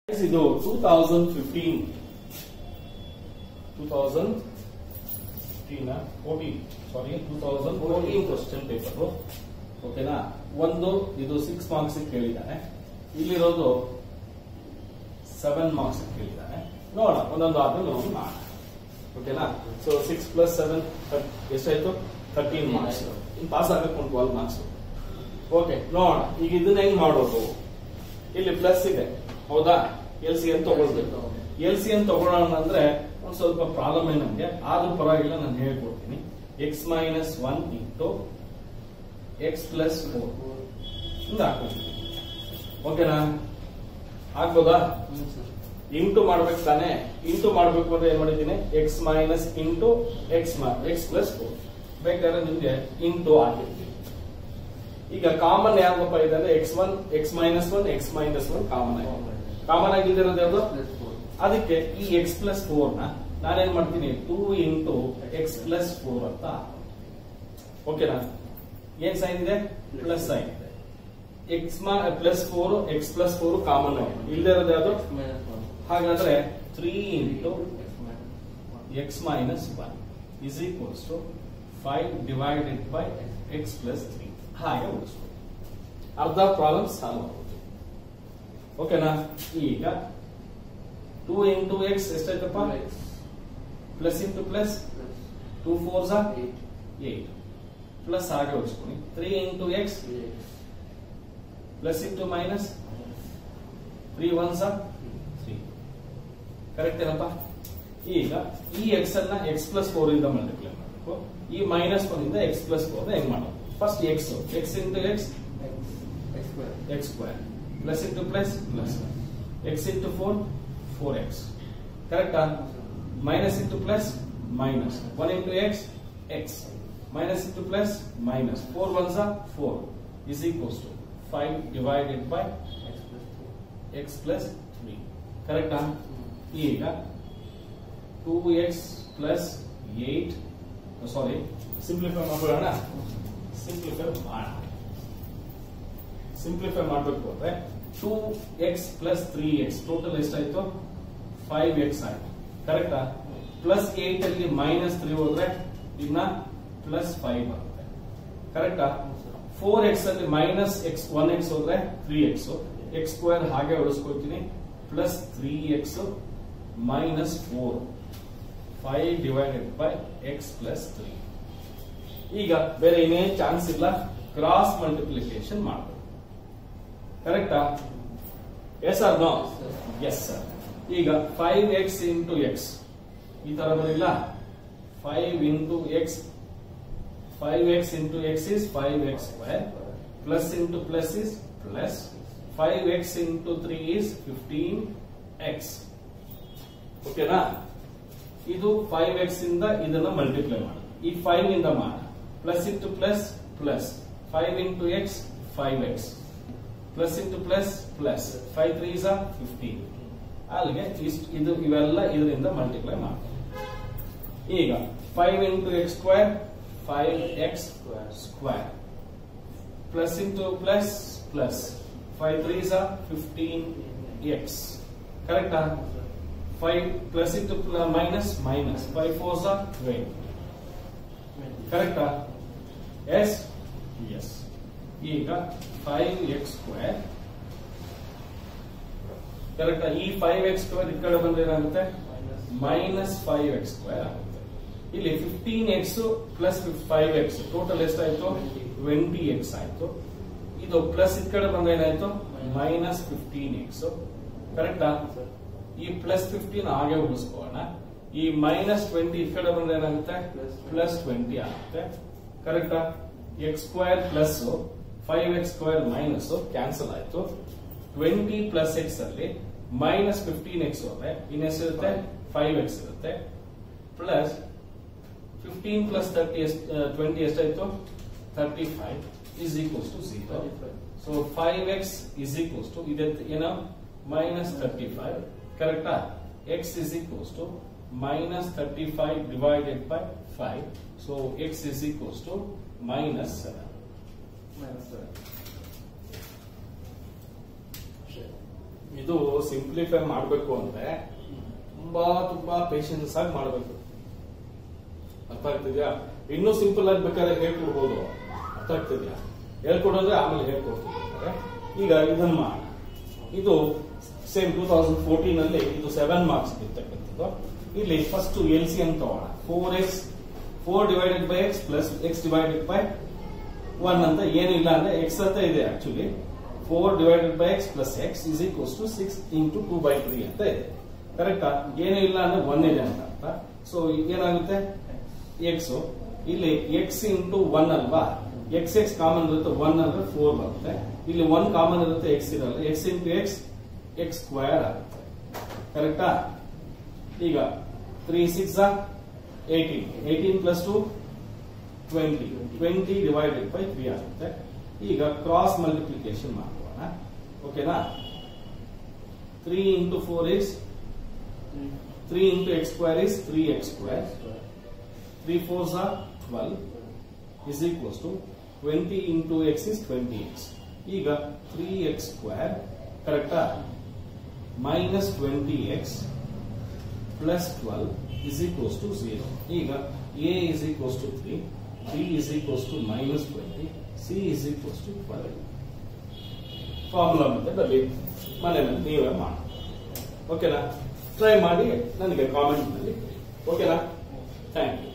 Guys, ಇದು two thousand fifteen two thousand fifteen fourteen sorry two thousand fourteen question paper ಓಕೆನಾ ಒಂದು ಇದು six marks ಕೇಳಿದ್ದಾನೆ ಇಲ್ಲಿರೋದು seven marks ಕೇಳಿದ್ದಾನೆ ನೋಡೋಣ ಒಂದೊಂದು ಆದ್ಮೇಲೆ ನಾವು ಮಾಡೋಣ ಓಕೆನಾ ಸೊ ಸಿಕ್ಸ್ ಪ್ಲಸ್ ಸೆವೆನ್ ಎಷ್ಟಾಯ್ತು ಥರ್ಟೀನ್ ಮಾರ್ಕ್ಸ್ ಇನ್ ಪಾಸ್ ಆಗಕ್ಕೆ ಒಂದು ಟ್ವೆಲ್ ಮಾರ್ಕ್ಸ್ ಓಕೆ ನೋಡೋಣ ಈಗ ಇದನ್ನ ಹೆಂಗ್ ಮಾಡೋದು ಇಲ್ಲಿ ಪ್ಲಸ್ ಇದೆ ಹೌದಾ ಎಲ್ ಸಿ ಅಂತ ತಗೊಳ್ಬೇಕು ಎಲ್ ಸಿ ಅಂತ ತಗೊಳ್ಳೋಣ ಅಂದ್ರೆ ಒಂದ್ ಸ್ವಲ್ಪ ಪ್ರಾಬ್ಲಮ್ ನಮ್ಗೆ ಆದ್ರೂ ಪರವಾಗಿಲ್ಲ ನಾನು ಹೇಳ್ಕೊಡ್ತೀನಿ x minus one into x plus four ಹಿಂಗ ಹಾಕ್ತೀನಿ ಓಕೆನಾ ಆಗ್ಬೋದಾ ಇಂಟು ಮಾಡ್ಬೇಕು ತಾನೆ ಇಂಟು ಮಾಡ್ಬೇಕು ಅಂದ್ರೆ ಏನ್ ಮಾಡಿದ್ದೀನಿ x minus into x x plus four ಬೇಕಾದ್ರೆ ನಿಮ್ಗೆ ಇಂಟು ಹಾಕಿರ್ತೀನಿ ಈಗ ಕಾಮನ್ ಯಾವ್ದಪ್ಪ ಇದೆ ಅಂದ್ರೆ x one x minus one x minus one common ಆಗಿದೆ ಕಾಮನ್ ಆಗಿದ್ದಿರೋದು ಯಾವ್ದು ಅದಕ್ಕೆ ಈ ಎಕ್ಸ್ ಪ್ಲಸ್ ಫೋರ್ ನ ನಾನೇನ್ ಮಾಡ್ತೀನಿ two into x plus four ಅಂತ ಓಕೆನಾ ಏನ್ ಸೈನ್ ಇದೆ ಪ್ಲಸ್ ಸೈನ್ ಇದೆ x plus four x plus four common ಆಗಿದೆ ಇಲ್ಲದೆ ಇರೋದು ಯಾವ್ದು ಹಾಗಾದ್ರೆ three into x minus one is equals to five divided by x plus three ಹಾಗೆ ಉಳಿಸ್ಬೋದು ಅರ್ಧ ಪ್ರಾಬ್ಲಮ್ ಸಾಲ್ವ್ ಆಗುತ್ತೆ ಓಕೆನಾ ಈಗ ಟೂ ಇಂಟು ಎಕ್ಸ್ ಎಷ್ಟಾಯ್ತಪ್ಪ plus into plus two four ಝಾ ಏಟ್ ಪ್ಲಸ್ ಹಾಗೆ ಉಳಿಸ್ಕೊಳ್ಳಿ three into x plus into minus three one ಝಾ ತ್ರೀ ಕರೆಕ್ಟ್ ಏನಪ್ಪ ಈಗ ಈ ಎಕ್ಸ್ ಅನ್ನ ಎಕ್ಸ್ ಪ್ಲಸ್ ಫೋರ್ ಇಂದ ಮಲ್ಟಿಪ್ಲೈ ಮಾಡಬೇಕು ಈ ಮೈನಸ್ ಒನ್ ಇಂದ ಎಕ್ಸ್ ಪ್ಲಸ್ ಫೋರ್ ಹೆಂಗ್ ಮಾಡೋದು first x x into x x square plus into plus plus x into four four x ಕರೆಕ್ಟಾ minus into plus minus one into x x minus into plus minus four one ಝಾ four is equals to five divided by x plus three ಕರೆಕ್ಟಾ ಈಗ two x plus eight sorry simplify ಮಾಡ್ಕೊಳ್ಳೋಣ simplify ಮಾಡೋಣ simplify ಮಾಡಬೇಕು ಅಂದ್ರೆ two x plus three x total ಎಷ್ಟಾಯ್ತು five x ಆಯ್ತು ಕರೆಕ್ಟಾ ಪ್ಲಸ್ ಏಟ್ ಅಲ್ಲಿ ಮೈನಸ್ ತ್ರೀ ಹೋದ್ರೆ ಇನ್ನ ಪ್ಲಸ್ ಫೈವ್ ಬರುತ್ತೆ ಕರೆಕ್ಟಾ ಫೋರ್ ಎಕ್ಸ್ ಅಲ್ಲಿ ಮೈನಸ್ ಎಕ್ಸ್ ಒನ್ ಎಕ್ಸ್ ಹೋದ್ರೆ ತ್ರೀ ಎಕ್ಸ್ ಎಕ್ಸ್ ಸ್ಕ್ವೇರ್ ಹಾಗೆ ಉಳಿಸ್ಕೊಳ್ತೀನಿ plus three x minus four five divided by x plus three ಈಗ ಬೇರೆ ಇನ್ನೇನ್ ಚಾನ್ಸ್ ಇಲ್ಲ ಕ್ರಾಸ್ ಮಲ್ಟಿಪ್ಲಿಕೇಶನ್ ಮಾಡಬೇಕು ಕರೆಕ್ಟಾ yes or no yes sir ಈಗ ಫೈವ್ ಎಕ್ಸ್ ಇಂಟು ಎಕ್ಸ್ ಈ ತರ ಬರಲಿಲ್ಲ five into x five x into x is five x square plus into plus is plus five x into three is fifteen X ಓಕೆನಾ ಇದು five X ಇಂದ ಇದನ್ನ multiply ಮಾಡಿ ಈ ಫೈವ್ ಇಂದ ಮಾಡಿ plus into plus plus five into x five x plus into plus plus five three ಝಾ fifteen ಅಲ್ಲಿಗೆ ಇಷ್ಟು ಇದು ಇವೆಲ್ಲ ಇದರಿಂದ ಮಲ್ಟಿಪ್ಲೈ ಮಾಡಿ ಈಗ five into x square five x square plus into plus plus five three ಝಾ ಫಿಫ್ಟೀನ್ ಎಕ್ಸ್ ಕರೆಕ್ಟಾ five plus into minus minus five four ಝಾ ಟ್ವೆಂಟಿ ಕರೆಕ್ಟಾ ಎಸ್ ಎಸ್ ಈಗ ಫೈವ್ ಎಕ್ಸ್ ಸ್ಕ್ವೇರ್ ಕರೆಕ್ಟಾ ಈ ಫೈವ್ ಎಕ್ಸ್ ಸ್ಕ್ವೇರ್ ಈ ಕಡೆ ಬಂದ್ರೆ ಏನಾಗುತ್ತೆ ಮೈನಸ್ ಫೈವ್ ಎಕ್ಸ್ ಸ್ಕ್ವೇರ್ ಆಗುತ್ತೆ ಇಲ್ಲಿ fifteen x plus five x total ಎಷ್ಟಾಯ್ತು ಟ್ವೆಂಟಿ ಎಕ್ಸ್ ಆಯ್ತು ಇದು ಪ್ಲಸ್ ಈ ಕಡೆ ಬಂದ್ರೆ ಏನಾಯ್ತು ಮೈನಸ್ ಫಿಫ್ಟೀನ್ ಎಕ್ಸ್ ಕರೆಕ್ಟಾ ಈ ಪ್ಲಸ್ ಫಿಫ್ಟೀನ್ ಹಾಗೆ ಉಳಿಸ್ಕೋಣ ಈ ಮೈನಸ್ ಟ್ವೆಂಟಿ ಈ ಕಡೆ ಬಂದ್ರೆ ಏನಾಗುತ್ತೆ ಪ್ಲಸ್ ಟ್ವೆಂಟಿ ಆಗುತ್ತೆ ಕರೆಕ್ಟಾ x square plus five x square minus cancel ಆಯ್ತು ಟ್ವೆಂಟಿ ಪ್ಲಸ್ ಎಕ್ಸ್ ಅಲ್ಲಿ ಮೈನಸ್ ಫಿಫ್ಟೀನ್ ಎಕ್ಸ್ ಹೋದ್ರೆ ಇನ್ನೆಷ್ಟಿರುತ್ತೆ ಫೈವ್ ಎಕ್ಸ್ ಇರುತ್ತೆ plus fifteen plus thirty twenty ಎಷ್ಟಾಯ್ತು thirty five is equals to zero so five x is equals to ಇದೆ ಏನೋ minus thirty five ಕರೆಕ್ಟಾ x is equals to minus 35 divided by 5. So x is equals to minus 7. ಇದು simplify ಮಾಡಬೇಕು ಅಂದ್ರೆ ತುಂಬಾ ತುಂಬಾ patience ಆಗಿ ಮಾಡಬೇಕು ಅರ್ಥ ಆಗ್ತಿದ್ಯಾ ಇನ್ನೂ ಸಿಂಪಲ್ ಆಗಿ ಬೇಕಾದ್ರೆ ಹೇಳ್ಕೊಡ್ಬೋದು ಅರ್ಥ ಆಗ್ತಿದ್ಯಾ ಹೇಳ್ಕೊಡೋದ್ರೆ ಆಮೇಲೆ ಹೇಳ್ಕೊಡ್ತೀನಿ ಬೇಕಾದ್ರೆ. ಈಗ ಇದನ್ನ ಮಾಡೋಣ ಇದು ಸೇಮ್ ಟೂ ತೌಸಂಡ್ ಫೋರ್ಟೀನ್ ಅಲ್ಲಿ ಇದು ಸೆವೆನ್ ಮಾರ್ಕ್ಸ್ ಇರ್ತಕ್ಕಂಥದ್ದು ಇಲ್ಲಿ ಫಸ್ಟ್ ಎಲ್ ಸಿ ಅಂತ ತಗೋಣ four x four divided by x plus x divided by one ಅಂತ ಏನಿಲ್ಲ ಅಂದ್ರೆ ಎಕ್ಸ್ ಅಂತ ಇದೆ actually four divided by x plus x is equals to six into two by three ಅಂತ ಇದೆ ಕರೆಕ್ಟಾ ಏನೂ ಇಲ್ಲ ಅಂದ್ರೆ ಒನ್ ಇದೆ ಅಂತ ಅರ್ಥ ಸೊ ಏನಾಗುತ್ತೆ ಎಕ್ಸ್ ಇಲ್ಲಿ ಎಕ್ಸ್ ಇಂಟು ಒನ್ ಅಲ್ವಾ ಎಕ್ಸ್ ಎಕ್ಸ್ ಕಾಮನ್ ಇರುತ್ತೆ ಒನ್ ಅಂದ್ರೆ ಫೋರ್ ಬರುತ್ತೆ ಇಲ್ಲಿ ಒನ್ ಕಾಮನ್ ಇರುತ್ತೆ ಎಕ್ಸ್ ಇರಲ್ಲ x into x x square ಆಗುತ್ತೆ ಕರೆಕ್ಟಾ ಈಗ three six eighteen eighteen plus two twenty twenty divided by three ಆಗುತ್ತೆ ಈಗ ಕ್ರಾಸ್ ಮಲ್ಟಿಪ್ಲಿಕೇಶನ್ ಮಾಡೋಣ ಓಕೆನಾ three into four is three into x square is three x square three fours are twelve is equals to twenty into x is twenty x ಈಗ three x square ಕರೆಕ್ಟಾ minus twenty x plus twelve is equals to zero ಈಗ A is equals to three B is equals to minus twenty C is equals to twelve formula method ಅಲ್ಲಿ ಮನೆಯಲ್ಲಿ ನೀವೇ ಮಾಡಿ ಓಕೆನಾ try ಮಾಡಿ ನನಗೆ comment ನಲ್ಲಿ ಓಕೆನಾ ಥ್ಯಾಂಕ್ ಯು